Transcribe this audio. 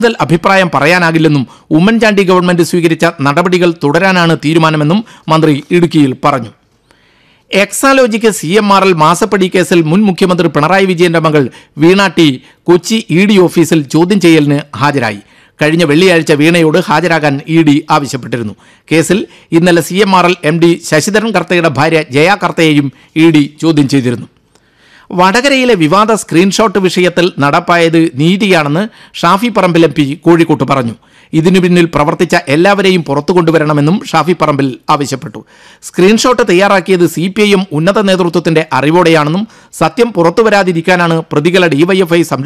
കൂടുതൽ അഭിപ്രായം പറയാനാകില്ലെന്നും ഉമ്മൻചാണ്ടി ഗവൺമെന്റ് സ്വീകരിച്ച നടപടികൾ തുടരാനാണ് തീരുമാനമെന്നും മന്ത്രി ഇടുക്കിയിൽ പറഞ്ഞു Exalogic C M R L മാസപ്പടി കേസിൽ മുൻ മുഖ്യമന്ത്രി പിണറായി വിജയന്റെ മകൾ Veena T Kochi E D ഓഫീസിൽ ചോദ്യം ചെയ്യലിന് ഹാജരായി കഴിഞ്ഞ വെള്ളിയാഴ്ച വീണയോട് ഹാജരാകാൻ ഇ ഡി ആവശ്യപ്പെട്ടിരുന്നു കേസിൽ ഇന്നലെ C M R L M D Sasidharan കർത്തയുടെ ഭാര്യ ജയ കർത്തയെയും ഇ ഡി ചോദ്യം ചെയ്തിരുന്നു വടകരയിലെ വിവാദ സ്ക്രീൻഷോട്ട് വിഷയത്തിൽ നടപ്പായത് നീതിയാണെന്ന് ഷാഫി പറമ്പിൽ എം പി കോഴിക്കോട്ട് പറഞ്ഞു ഇതിനു പിന്നിൽ പ്രവർത്തിച്ച എല്ലാവരെയും പുറത്തു കൊണ്ടുവരണമെന്നും ഷാഫി പറമ്പിൽ ആവശ്യപ്പെട്ടു സ്ക്രീൻഷോട്ട് തയ്യാറാക്കിയത് സി പി ഐ എം ഉന്നത നേതൃത്വത്തിന്റെ അറിവോടെയാണെന്നും സത്യം പുറത്തുവരാതിരിക്കാനാണ് പ്രതികളെ ഡിവൈഎഫ്ഐ സംരക്ഷിക്കുന്നത്